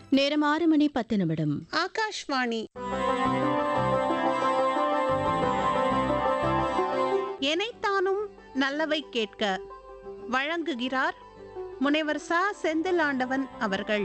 நேரம் ஆறு மணி பத்து நிமிடம் ஆகாஷ்வாணி எனைத்தானும் நல்லவை கேட்க வழங்குகிறார் முனைவர் சா செந்தில் ஆண்டவன் அவர்கள்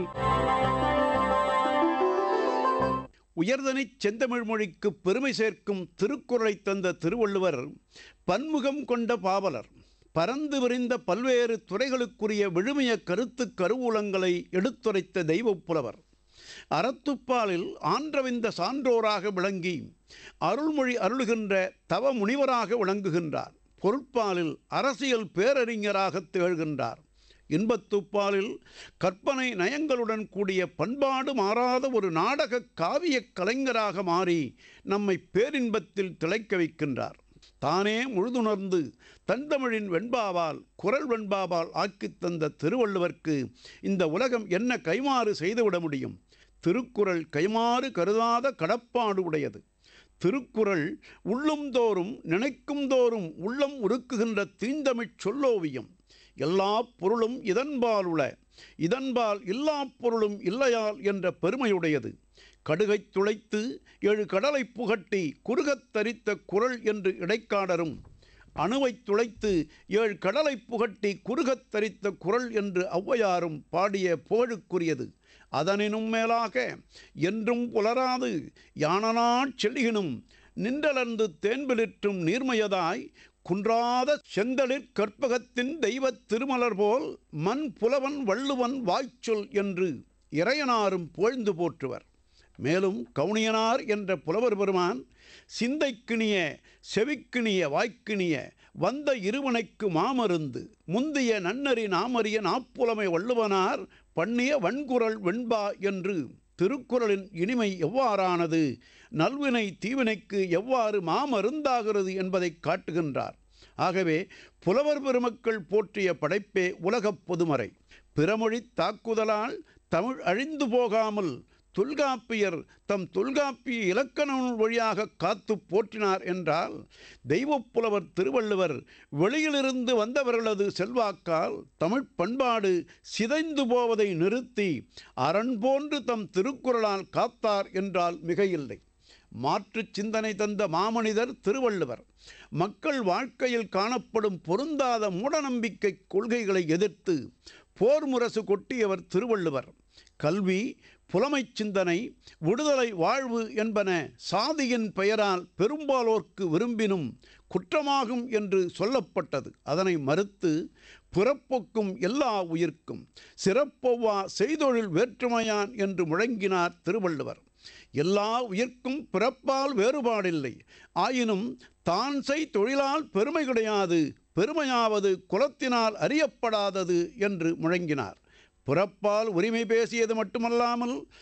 உயர்தனிச் செந்தமிழ் மொழிக்கு பெருமை சேர்க்கும் திருக்குறளை தந்த திருவள்ளுவர் பன்முகம் கொண்ட பாவலர் பரந்து விரிந்த பல்வேறு துறைகளுக்குரிய விழுமிய கருத்து கருவூலங்களை எடுத்துரைத்த தெய்வப் புலவர் அறத்துப்பாலில் ஆன்றவிந்த சான்றோராக விளங்கி அருள்மொழி அருளுகின்ற தவ முனிவராக விளங்குகின்றார் பொருட்பாலில் அரசியல் பேரறிஞராக திகழ்கின்றார் இன்பத்துப்பாலில் கற்பனை நயங்களுடன் கூடிய பண்பாடு மாறாத ஒரு நாடக காவியக் கலைஞராக மாறி நம்மை பேரின்பத்தில் திளைக்க வைக்கின்றார் தானே முழுதுணர்ந்து தந்தமிழின் வெண்பாவால் குரல் வெண்பாவால் ஆக்கித் தந்த திருவள்ளுவர்க்கு இந்த உலகம் என்ன கைமாறு செய்துவிட முடியும் திருக்குறள் கைமாறு கருதாத கடப்பாடு உடையது திருக்குறள் உள்ளும் தோறும் நினைக்கும் தோறும் உள்ளம் உருக்குகின்ற தீந்தமிழ் சொல்லோவியம் எல்லா பொருளும் இதன்பால் உள இதன்பால் எல்லா பொருளும் இல்லையால் என்ற பெருமையுடையது கடுகைத் துளைத்து ஏழு கடலைப் புகட்டி குறுகத் தரித்த குரல் என்று இடைக்காடரும் அணுவைத் துளைத்து ஏழு கடலைப் புகட்டி குறுகத் தரித்த குரல் என்று ஔவையாரும் பாடிய புகழுக்குரியது அதனினும் மேலாக என்றும் புலராது யானனாச் செல்கினும் நின்றலர்ந்து தேன்பிலிற்றும் நீர்மையதாய் குன்றாத செந்தளிர் கற்பகத்தின் தெய்வத் திருமலர் போல் மண் புலவன் வள்ளுவன் வாய்ச்சொல் என்று இறையனாரும் புகழ்ந்து போற்றுவர் மேலும் கவுனியனார் என்ற புலவர் பெருமான் சிந்தைக்கிணிய செவிக்கிணிய வாய்க்கிணிய வந்த இருவனைக்கு மாமருந்து முந்திய நன்னறி நாமறிய நாப்புலமை வள்ளுவனார் பண்ணிய வன்குரல் வெண்பா என்று திருக்குறளின் இனிமை எவ்வாறானது நல்வினை தீவினைக்கு எவ்வாறு மாமருந்தாகிறது என்பதை காட்டுகின்றார் ஆகவே புலவர் பெருமக்கள் போற்றிய படைப்பே உலகப் பொதுமறை பிறமொழி தாக்குதலால் தமிழ் அழிந்து போகாமல் தொல்காப்பியர் தம் தொல்காப்பிய இலக்கண நூல் வழியாக காத்து போற்றினார் என்றால் தெய்வப் புலவர் திருவள்ளுவர் வெளியிலிருந்து வந்தவர்களது செல்வாக்கால் தமிழ் பண்பாடு சிதைந்து போவதை நிறுத்தி அரண் போன்று தம் திருக்குறளால் காத்தார் என்றால் மிகையில்லை மாற்று சிந்தனை தந்த மாமனிதர் திருவள்ளுவர் மக்கள் வாழ்க்கையில் காணப்படும் பொருந்தாத மூடநம்பிக்கை கொள்கைகளை எதிர்த்து போர் முரசு கொட்டியவர் திருவள்ளுவர் கல்வி புலமைச் சிந்தனை விடுதலை வாழ்வு என்பன சாதியின் பெயரால் பெரும்பாலோர்க்கு விரும்பினும் குற்றமாகும் என்று சொல்லப்பட்டது அதனை மறுத்து பிறப்பொக்கும் எல்லா உயிர்க்கும் சிறப்பொவ்வா செய்தொழில் வேற்றுமையான் என்று முழங்கினார் திருவள்ளுவர் எல்லா உயிர்க்கும் பிறப்பால் வேறுபாடில்லை ஆயினும் தான் செய் தொழிலால் பெருமை கிடையாது பெருமையாவது குலத்தினால் அறியப்படாதது என்று முழங்கினார் பிறப்பால் உரிமை பேசியது மட்டுமல்லாமல்